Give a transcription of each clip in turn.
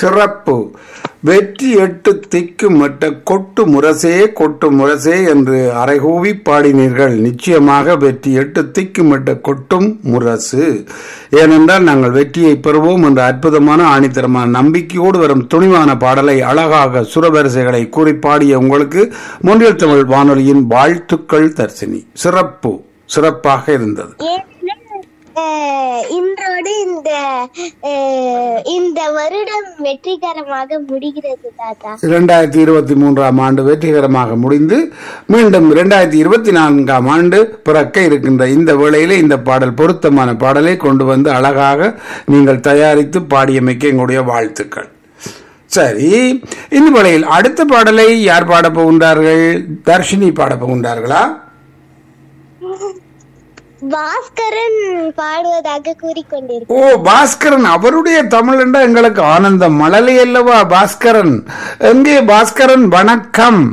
சிறப்பு வெற்றி எட்டு திக்கு மட்ட கொட்டு முரசே கொட்டு முரசே என்று அரைகூவி பாடினீர்கள் நிச்சயமாக வெற்றி எட்டு திக்கு மட்ட கொட்டும் முரசு ஏனென்றால் நாங்கள் வெற்றியை பெறுவோம் என்ற அற்புதமான ஆணித்தரமான நம்பிக்கையோடு வரும் துணிவான பாடலை அழகாக சுரவரிசைகளை கூறி பாடிய உங்களுக்கு முன்னில் தமிழ் வானொலியின் வாழ்த்துக்கள் தர்சினி சிறப்பு சிறப்பாக இருந்தது ஏன்னா, அஹ், இன்றோடு இந்த அஹ், இந்த வருடம் வெற்றிகரமாக முடிகிறது தாத்தா இரண்டாயிரத்தி இருபத்தி மூன்றாம் ஆண்டு வெற்றிகரமாக முடிந்து மீண்டும் இரண்டாயிரத்தி இருபத்தி நான்காம் ஆண்டு பிறக்க இருக்கின்ற இந்த வேளையிலே இந்த பாடல் பொருத்தமான பாடலை கொண்டு வந்து அழகாக நீங்கள் தயாரித்து பாடியமைக்க எங்களுடைய வாழ்த்துக்கள் சரி இந்த வேளையில் அடுத்த பாடலை யார் பாடப் போகின்றார்கள் தர்ஷினி பாடப் போகின்றார்களா பாஸ்கரன் பாடுவதாக கூறிக்கொண்டிருக்கிறார் ஓ பாஸ்கரன் அவருடைய தமிழ் என்றால் எங்களுக்கு ஆனந்தம் மழலை அல்லவா பாஸ்கரன் எங்கே பாஸ்கரன் வணக்கம்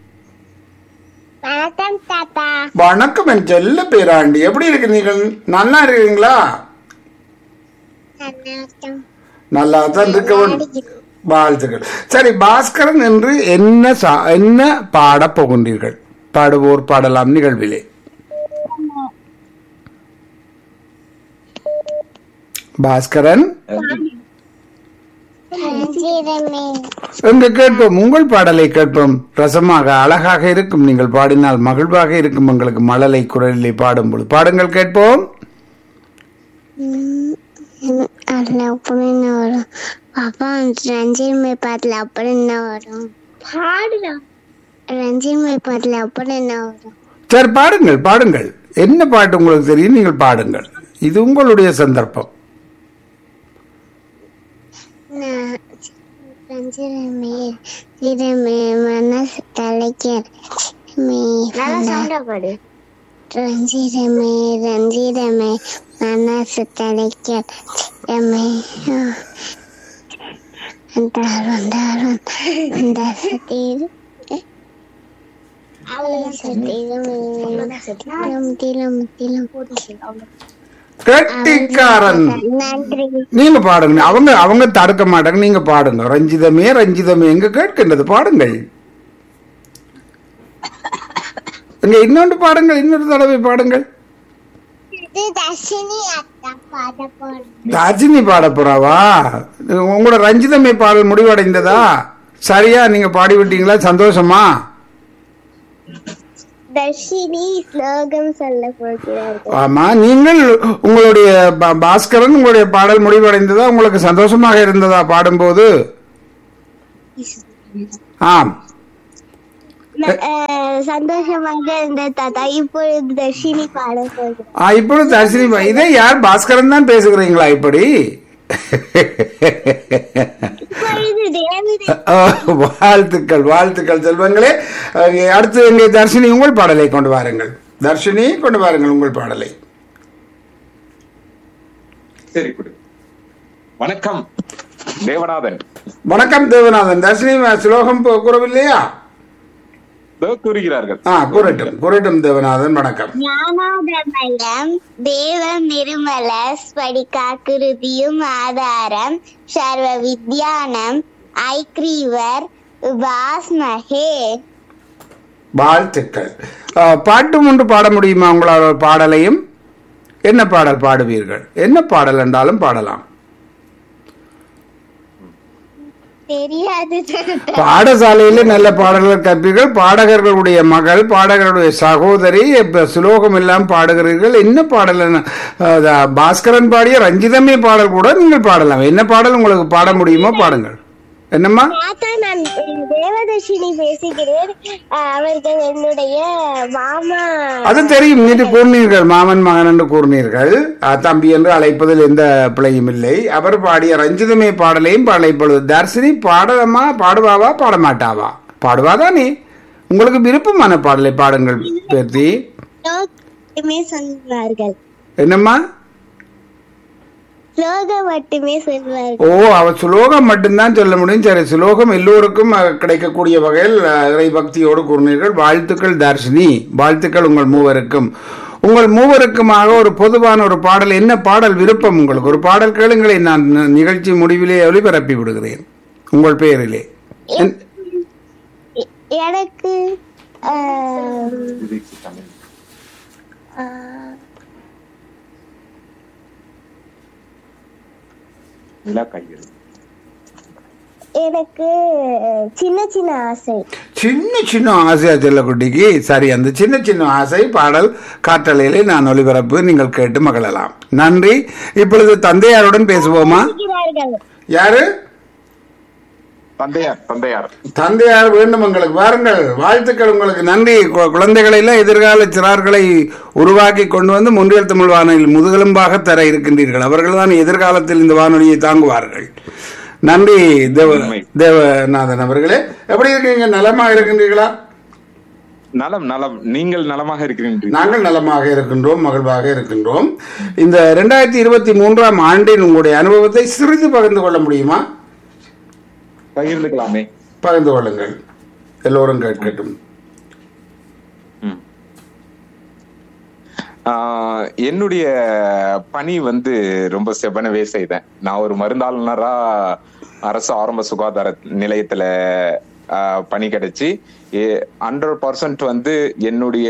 வணக்கம் தாத்தா வணக்கம் என் செல்ல பேராண்டி எப்படி இருக்கிறீர்கள் நல்லா இருக்கீங்களா வணக்கம் நல்லா தான் இருக்க வேண்டும் வாழ்த்துக்கள் சரி பாஸ்கரன் என்று என்ன சா- என்ன பாடப் போகின்றீர்கள் பாடுவோர் பாடலாம் நிகழ்விலே பாஸ்கரன் எங்க கேட்போம் உங்கள் பாடலை கேட்போம் ரசமாக அழகாக இருக்கும் நீங்கள் பாடினால் மகிழ்வாக இருக்கும் உங்களுக்கு மழலை குரலிலே பாடும் பொழுது பாடுங்கள் கேட்போம் அதுல அப்புறம் என்ன வரும் பாப்பா ரஞ்சின் மே பாட்டுல அப்புறம் என்ன வரும் பாடுறோம் ரஞ்சின் மே பாட்டுல அப்புறம் என்ன வரும் சரி பாடுங்கள் பாடுங்கள் என்ன பாட்டு உங்களுக்கு தெரியும் நீங்கள் பாடுங்கள் இது உங்களுடைய சந்தர்ப்பம் நான் ரஞ்சிரமே சிரமே மனசு தலைக்கர் ரஞ்சிரமே ரஞ்சிரமே மனசு தலைக்கர் ரமே அந்தாரும் அந்தாரும் அந்த சத்தீரு கட்டிக்காரன் நன்றி நீங்க பாடுங்க அவங்க அவங்க தடுக்க மாட்டாங்க நீங்க பாடுங்க ரஞ்சிதமே ரஞ்சிதமே எங்க கேட்கின்றது பாடுங்கள் இங்க இன்னொன்று பாடுங்கள் இன்னொரு தடவை பாடுங்கள் இது தர்ஷினி அத்தா பாட போறேன் ரஜினி பாட போறாவா உங்களோட ரஞ்சிதமே பாடல் முடிவடைந்ததா சரியா நீங்க பாடி விட்டீங்களா சந்தோஷமா தர்ஷினி ஸ்லோகம் சொல்ல போகிறார்கள் ஆமா நீங்கள் உங்களுடைய பா- பாஸ்கரன் உங்களுடைய பாடல் முடிவடைந்ததா உங்களுக்கு சந்தோஷமாக இருந்ததா பாடும்போது ஆம் ந- அஹ், சந்தோஷமாக இருந்த தாத்தா இப்பொழுது தர்ஷினி பாட போகிறார் ஆ, இப்பொழுது தர்ஷினி பா- இதே யார் பாஸ்கரன் தான் பேசுகிறீங்களா இப்படி இப்பொழுது தேவதை ஆ, வாழ்த்துக்கள் வாழ்த்துக்கள் செல்வங்களே அங்கே அடுத்து எங்கே தர்ஷினி உங்கள் பாடலை கொண்டு வாருங்கள் தர்ஷினி கொண்டு வாருங்கள் உங்கள் பாடலை சரி கொடு வணக்கம் தேவநாதன் வணக்கம் தேவநாதன் தர்ஷினி ஸ்லோகம் பு- கூறவில்லையா இதோ கூறுகிறார்கள் ஆ கூறட்டும் கூறட்டும் தேவநாதன் வணக்கம் ஞானாதமயம் தேவ நிருமல ஸ்படிகாக்கிருதியும் ஆதாரம் சர்வ வித்யானம் ஐக்ரீவர் உபாஸ்மஹே வாழ்த்துக்கள் ஆ, பாட்டும் ஒன்று பாட முடியுமா உங்களால் ஒரு பாடலையும் என்ன பாடல் பாடுவீர்கள் என்ன பாடல் என்றாலும் பாடலாம் தெரியாது பாடசாலையில நல்ல பாடல்கள் கற்பீர்கள் பாடகர்களுடைய மகள் பாடகர்களுடைய சகோதரி இப்ப சுலோகம் எல்லாம் பாடுகிறீர்கள் என்ன பாடல் என்ன? அஹ், பாஸ்கரன் பாடிய ரஞ்சிதமே பாடல் கூட நீங்கள் பாடலாம் என்ன பாடல் உங்களுக்கு பாட முடியுமோ பாடுங்கள் என்னம்மா தாத்தா நான் தேவதர்ஷினி பேசுகிறேன் அஹ், அவர்கள் என்னுடைய மாமா அது தெரியும் நீட்டு கூறினீர்கள் மாமன் மகன் என்று கூறினீர்கள் அஹ், தம்பி என்று அழைப்பதில் எந்த பிழையும் இல்லை அவர் பாடிய ரஞ்சிதமே பாடலையும் பாடலை இப்பொழுது தர்சினி பாடலாமா பாடுவாவா பாடமாட்டாவா பாடுவாதானே உங்களுக்கு விருப்பமான பாடலை பாடுங்கள் பேர்த்தி மட்டுமே சொல்வார்கள் என்னம்மா ஸ்லோகம் மட்டுமே சொல்வார்கள் ஓ அவ சுலோகம் மட்டும்தான் சொல்ல முடியும் சரி சுலோகம் எல்லோருக்கும் அஹ், கிடைக்கக்கூடிய வகையில் அஹ், இறை பக்தியோடு கூறினீர்கள் வாழ்த்துக்கள் தர்ஷினி வாழ்த்துக்கள் உங்கள் மூவருக்கும் உங்கள் மூவருக்குமாக ஒரு பொதுவான ஒரு பாடல் என்ன பாடல் விருப்பம் உங்களுக்கு ஒரு பாடல் கேளுங்களை நான் ந- நிகழ்ச்சி முடிவிலே ஒளிபரப்பி விடுகிறேன் உங்கள் பெயரிலே என்- எ- எனக்கு ஆம், ஆ, நிலா காய்கறி எனக்கு சின்ன சின்ன ஆசை சின்ன சின்ன ஆசையா செல்லக்குட்டிக்கு சரி அந்த சின்ன சின்ன ஆசை பாடல் காற்றலையிலே நான் ஒளிபரப்பு நீங்கள் கேட்டு மகிழலாம் நன்றி இப்பொழுது தந்தையாருடன் பேசுவோமா இருக்கிறார்கள் யாரு தந்தையார் தந்தையார் தந்தையார் வேண்டும் உங்களுக்கு வாருங்கள் வாழ்த்துக்கள் உங்களுக்கு நன்றி கு- குழந்தைகளை எல்லாம் எதிர்கால சிறார்களை உருவாக்கி கொண்டு வந்து முன்றியல் தமிழ் வானொலியில் முதுகெலும்பாக தர இருக்கின்றீர்கள் அவர்கள்தான் எதிர்காலத்தில் இந்த வானொலியை தாங்குவார்கள் நன்றி தேவ உண்மை. தேவநாதன் அவர்களே எப்படி இருக்கீங்க நலமா இருக்கின்றீர்களா நலம் நலம் நீங்கள் நலமாக இருக்கிறீர்கள் நாங்கள் நலமாக இருக்கின்றோம் மகிழ்வாக இருக்கின்றோம் இந்த இரண்டாயிரத்தி இருபத்தி மூன்றாம் ஆண்டின் உங்களுடைய அனுபவத்தை சிறிது பகிர்ந்து கொள்ள முடியுமா பகிர்ந்துக்கலாமே பகிர்ந்து கொள்ளுங்கள் எல்லோரும் கேட்கட்டும் ம். ஆஹ் என்னுடைய பணி வந்து ரொம்ப செவ்வனவே செய்தேன் நான் ஒரு மருந்தாளுநரா அரசு ஆரம்ப சுகாதார நிலையத்துல ஆஹ் பணி கிடைச்சி ஹண்ட்ரட் பர்சன்ட் வந்து என்னுடைய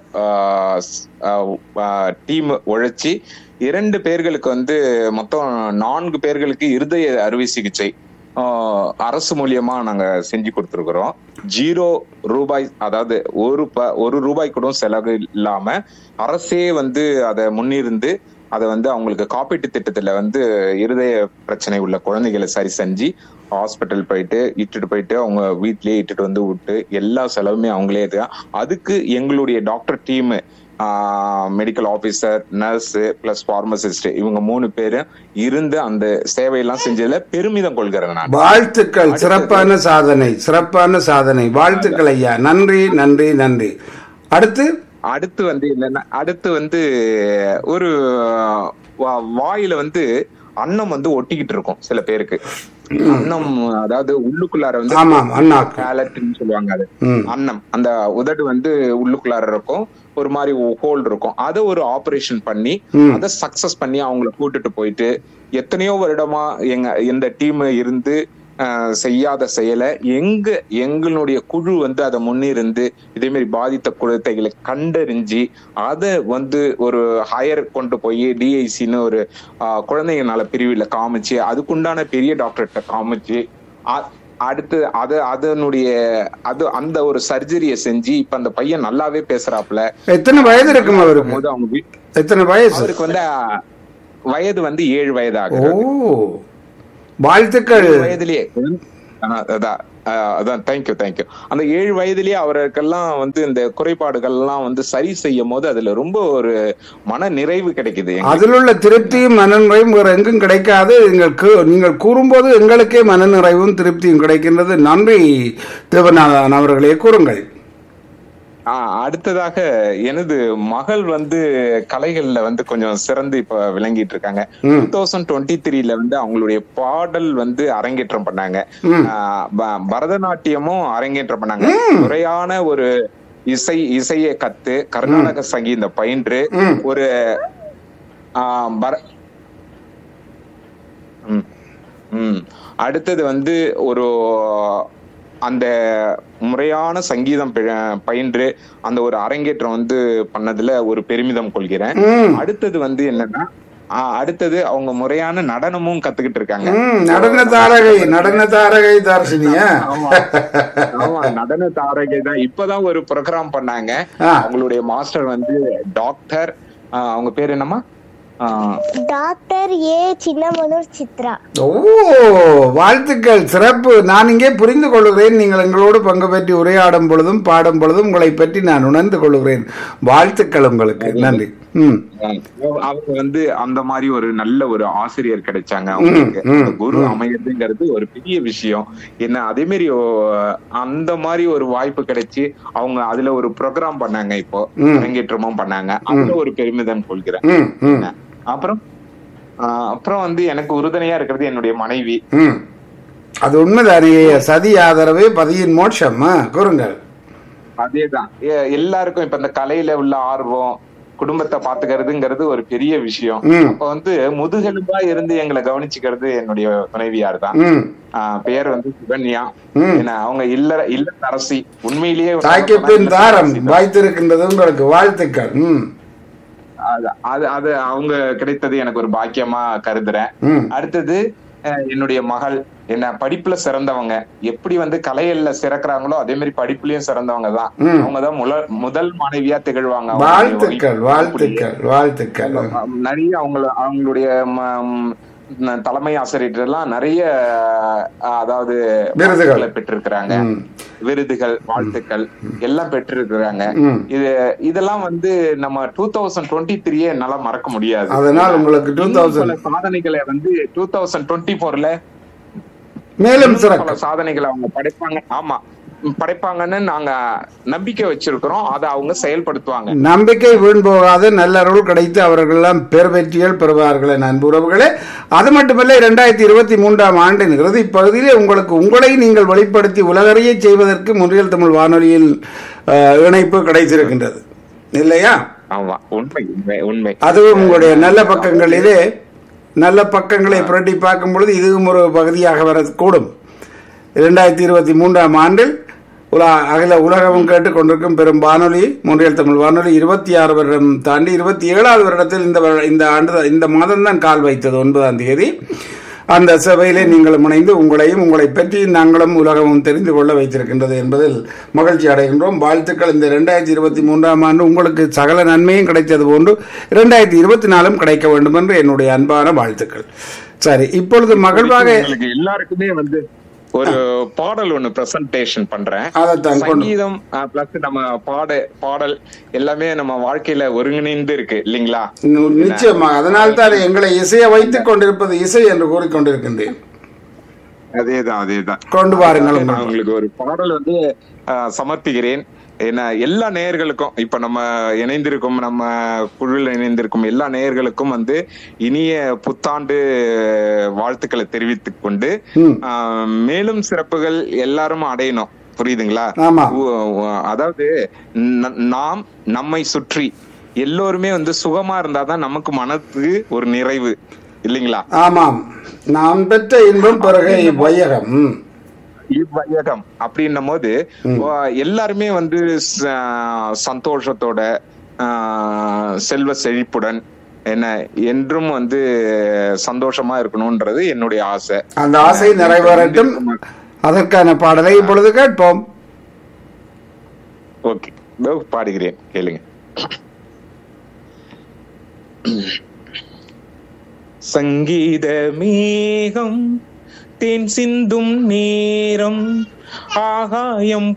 டீம் உழைச்சி இரண்டு பேர்களுக்கு வந்து மொத்தம் நான்கு பேர்களுக்கு இருதய அறுவை சிகிச்சை ஆஹ் அரசு மூலியமா நாங்க செஞ்சு கொடுத்துருக்குறோம் ஜீரோ ரூபாய் அதாவது ஒரு ப ஒரு ரூபாய் கூட செலவு இல்லாம அரசே வந்து அதை முன்னிருந்து அதை வந்து அவங்களுக்கு காப்பீட்டு திட்டத்துல வந்து இருதய பிரச்சனை உள்ள குழந்தைகளை சரி செஞ்சு ஹாஸ்பிட்டல் போயிட்டு இட்டுட்டு போயிட்டு அவங்க வீட்லயே இட்டுட்டு வந்து விட்டு எல்லா செலவுமே அவங்களே இது அதுக்கு எங்களுடைய doctor team medical officer nurse plus pharmacist இவங்க மூணு பேரும் இருந்து அந்த சேவையெல்லாம் செஞ்சதுல பெருமிதம் கொள்கிறேன் நான் வாழ்த்துக்கள் சிறப்பான சாதனை சிறப்பான சாதனை வாழ்த்துக்கள் ஐயா நன்றி நன்றி நன்றி அடுத்து அடுத்து வந்து என்னன்னா அடுத்து வந்து ஒரு வா- வாயில வந்து அன்னம் வந்து ஒட்டிக்கிட்டு இருக்கும் சில பேருக்கு அன்னம் அதாவது உள்ளுக்குள்ளார வந்து ஆமாம் அண்ணாக்கு பேலட்னு சொல்லுவாங்க அது ம். அன்னம் அந்த உதடு வந்து உள்ளுக்குள்ளார இருக்கும் ஒரு மாதிரி ஹோல் இருக்கும் அதை ஒரு ஆபரேஷன் பண்ணி ம். அதை சக்சஸ் பண்ணி அவங்கள கூட்டிட்டு போயிட்டு எத்தனையோ வருடமா எங்க இந்த டீம் இருந்து அஹ், செய்யாத செயலை எங்க எங்களுடைய குழு வந்து அதை முன்னிருந்து இதே மாதிரி பாதித்த குழந்தைகளை கண்டறிஞ்சு அதை வந்து ஒரு ஹையர் கொண்டு போய் டிஐசின்னு ஒரு அஹ், குழந்தைங்க நல பிரிவுல காமிச்சு அதுக்குண்டான பெரிய டாக்டர்கிட்ட காமிச்சு அ- அடுத்து அது அதனுடைய அது அந்த ஒரு சர்ஜரியை செஞ்சு இப்ப அந்த பையன் நல்லாவே பேசுறாப்ல எத்தனை வயது இருக்கும் அவருக்கு போது அவங்க வீ- எத்தனை வயசு அவருக்கு வந்து அஹ், வயது வந்து ஏழு வயது ஓ ஆகுது வாழ்த்துக்கள் ஏழு வயதிலேயே ஆஹ் அதான் ஆஹ் அதான் தேங்க்யூ தேங்க்யூ அந்த ஏழு வயதிலேயே அவருக்கெல்லாம் வந்து இந்த குறைபாடுகள் எல்லாம் வந்து சரி செய்யும் போது அதுல ரொம்ப ஒரு மன நிறைவு கிடைக்குது எங்களுக்கு. அதில் உள்ள திருப்தியும் மனநிறைவும் வேறு எங்கும் கிடைக்காது நீங்கள் கூ- நீங்கள் கூறும்போது எங்களுக்கே மனநிறைவும் திருப்தியும் கிடைக்கின்றது நன்றி தேவநாதன் அவர்களே கூறுங்கள் ஆஹ் அடுத்ததாக எனது மகள் வந்து கலைகள்ல வந்து கொஞ்சம் சிறந்து இப்ப விளங்கிட்டு இருக்காங்க டூ தௌசண்ட் டுவெண்ட்டி த்ரீல வந்து அவங்களுடைய பாடல் வந்து அரங்கேற்றம் பண்ணாங்க ஆஹ் ப- பரதநாட்டியமும் அரங்கேற்றம் பண்ணாங்க முறையான ஒரு இசை இசையை கத்து கர்நாடக சங்கீதம் பயின்று ஒரு ஆஹ் பர- ம். ம். அடுத்தது வந்து ஒரு அந்த முறையான சங்கீதம் பி- பயின்று அந்த ஒரு அரங்கேற்றம் வந்து பண்ணதுல ஒரு பெருமிதம் கொள்கிறேன் ம். அடுத்தது வந்து என்னன்னா ஆ, அடுத்தது அவங்க முறையான நடனமும் கத்துக்கிட்டு இருக்காங்க ம், நடன தாரகை நடன தாரகை தார்ஷினியா ஆமா. ஆமா நடன தாரகை தான் இப்பதான் ஒரு ப்ரோக்ராம் பண்ணாங்க ஆ. அவங்களுடைய மாஸ்டர் வந்து டாக்டர் ஆ, அவங்க பேர் என்னம்மா ஆ, டாக்டர் ஏ சின்னமனூர் சித்ரா ஓ வாழ்த்துக்கள் சிறப்பு நான் இங்கே புரிந்து கொள்கிறேன் நீங்கள் எங்களோடு பங்கு பெற்றி உரையாடும் பொழுதும் பாடும் பொழுதும் உங்களை பற்றி நான் உணர்ந்து கொள்கிறேன் வாழ்த்துக்கள் உங்களுக்கு நன்றி ம் அவங்க வந்து அந்த மாதிரி ஒரு நல்ல ஒரு ஆசிரியர் கிடைச்சாங்க அவங்களுக்கு ம், அந்த குரு அமையறதுங்கிறது ஒரு பெரிய விஷயம் என்ன அதே மாதிரி ஓ- அந்த மாதிரி ஒரு வாய்ப்பு கிடைச்சு அவங்க அதுல ஒரு ப்ரோக்ராம் பண்ணாங்க இப்போ ம். அரங்கேற்றமும் பண்ணாங்க அதுல ஒரு பெருமிதம் கொள்கிறேன் ம் ம் அப்புறம் ஆஹ் அப்புறம் வந்து எனக்கு உறுதுணையா இருக்கிறது என்னுடைய மனைவி ம் அது உண்மைதானே சதி ஆதரவு பதியின் மோட்சம் ஆ, கூறுங்கள் அதேதான் எ- எல்லாருக்கும் இப்ப இந்த கலையில உள்ள ஆர்வம் குடும்பத்தை பாத்துக்கிறதுங்கிறது ஒரு பெரிய விஷயம் ம். அப்ப வந்து முதுகெலும்பா இருந்து எங்களை கவனிச்சுக்கிறது என்னுடைய துணைவியார் தான் ம் ஆஹ் பேர் வந்து சுகன்யா ம். என்ன அவங்க இல்ல இல்லத்தரசி உண்மையிலேயே தாய்க்கு பின் தாரம் வாய்த்திருக்கின்றது உங்களுக்கு வாழ்த்துக்கள் ம் அது- அது அது அவங்க கிடைத்தது எனக்கு ஒரு பாக்கியமா கருதுறேன் ம் அடுத்தது அஹ், என்னுடைய மகள் என்ன படிப்புல சிறந்தவங்க எப்படி வந்து கலைகள்ல சிறக்குறாங்களோ அதே மாதிரி படிப்புலயும் சிறந்தவங்க தான் ம். அவங்கதான் முல முதல் மனைவியா திகழ்வாங்க அவங்களுடைய வாழ்த்துக்கள் wife. வாழ்த்துக்கள் வாழ்த்துக்கள் அஹ், நிறைய அவங்கள அவங்களுடைய ம- ம், ந- தலைமை ஆசிரியர் எல்லாம் நிறைய அஹ், அதாவது விருதுகள். வாழ்த்துக்களை பெற்றிருக்கிறாங்க ம். விருதுகள் வாழ்த்துக்கள் எல்லாம் பெற்றிருக்கிறாங்க ம் இது இதெல்லாம் வந்து நம்ம டூ தௌசண்ட் டுவெண்ட்டி த்ரீயே என்னால மறக்க முடியாது அதனால் உங்களுக்கு டூ இன்னும் தௌசண்ட் பல சாதனைகளை வந்து டூ தௌசண்ட் டுவெண்ட்டி போர்ல மேலும் பல சிறக்க சாதனைகளை அவங்க படைப்பாங்க ஆமா ம், படைப்பாங்கன்னு நாங்க நம்பிக்கை வச்சிருக்கிறோம் அதை அவங்க செயல்படுத்துவாங்க நம்பிக்கை வீண் போகாத நல்லருள் கிடைத்து அவர்கள் எல்லாம் பெருவெற்றிகள் பெறுவார்கள் என் அன்பு உறவுகளே அது மட்டுமல்ல இரண்டாயிரத்தி இருபத்தி மூன்றாம் ஆண்டின் இறுதி பகுதியிலே உங்களுக்கு உங்களை நீங்கள் வெளிப்படுத்தி உலகறிய செய்வதற்கு முன்றியல் தமிழ் வானொலியில் அஹ், இணைப்பு கிடைத்திருக்கின்றது இல்லையா ஆமா உண்மை உண்மை உண்மை அதுவும் உங்களுடைய நல்ல பக்கங்களிலே நல்ல பக்கங்களை புரட்டி பார்க்கும் பொழுது இதுவும் ஒரு பகுதியாக வரக்கூடும் இரண்டாயிரத்தி இருபத்தி மூன்றாம் ஆண்டில் உல அகில உலகமும் கேட்டுக் கொண்டிருக்கும் பெரும் வானொலி மூன்றியல் தமிழ் வானொலி இருபத்தி ஆறு வருடம் தாண்டி இருபத்தி ஏழாவது வருடத்தில் இந்த வருட- இந்த ஆண்டு தான்- இந்த மாதம் தான் கால் வைத்தது ஒன்பதாம் தேதி அந்த சபையிலே நீங்களும் இணைந்து உங்களையும் உங்களை பற்றி நாங்களும் உலகமும் தெரிந்து கொள்ள வைத்திருக்கின்றது என்பதில் மகிழ்ச்சி அடைகின்றோம் வாழ்த்துக்கள் இந்த இரண்டாயிரத்தி இருபத்தி மூன்றாம் ஆண்டு உங்களுக்கு சகல நன்மையும் கிடைத்தது போன்று இரண்டாயிரத்தி இருபத்தி நாலும் கிடைக்க வேண்டும் என்று என்னுடைய அன்பான வாழ்த்துக்கள் சரி இப்பொழுது மகிழ்வாக உங்களுக்கு எல்லாருக்குமே வந்து ஒரு பாடல் ஒண்ணு பிரசன்டேஷன் பண்றேன் அதைத்தான் கொண்டு சங்கீதம் பிளஸ் நம்ம பாட பாடல் எல்லாமே நம்ம வாழ்க்கையில ஒருங்கிணைந்து இருக்கு இல்லைங்களா நு- நிச்சயமாக அதனால்தான் எங்களை இசைய வைத்துக் கொண்டிருப்பது இசை என்று கூறிக்கொண்டிருக்கின்றேன் அதேதான் அதேதான் கொண்டு வாருங்கள் நான் உங்களுக்கு ஒரு பாடல் வந்து அஹ், சமர்ப்பிக்கிறேன் ஏன்னா எல்லா நேயர்களுக்கும் இப்ப நம்ம இணைந்திருக்கும் நம்ம குழுவில் இணைந்திருக்கும் எல்லா நேயர்களுக்கும் வந்து இனிய புத்தாண்டு வாழ்த்துக்களை தெரிவித்துக் கொண்டு ம். அஹ், மேலும் சிறப்புகள் எல்லாரும் அடையணும் புரியுதுங்களா ஆமா உ- உ- அதாவது ந- நாம் நம்மை சுற்றி எல்லோருமே வந்து சுகமா இருந்தாதான் நமக்கு மனத்துக்கு ஒரு நிறைவு இல்லைங்களா ஆமாம் நாம் பெற்ற இன்பம் பிறகு வையகம் ம். இவ்வையகம் அப்படின்னும் போது வா- எல்லாருமே வந்து ச- சந்தோஷத்தோட ஆஹ், செல்வ செழிப்புடன் என்ன என்றும் வந்து சந்தோஷமா இருக்கணும்ன்றது என்னுடைய ஆசை அந்த ஆசை நிறைவேறட்டும் அதற்கான பாடலை இப்பொழுது கேட்போம் ஓகே இதோ பாடுகிறேன் கேளுங்க சங்கீத மேகம் தேன் சிந்தும் நேரம் ஆகாயம்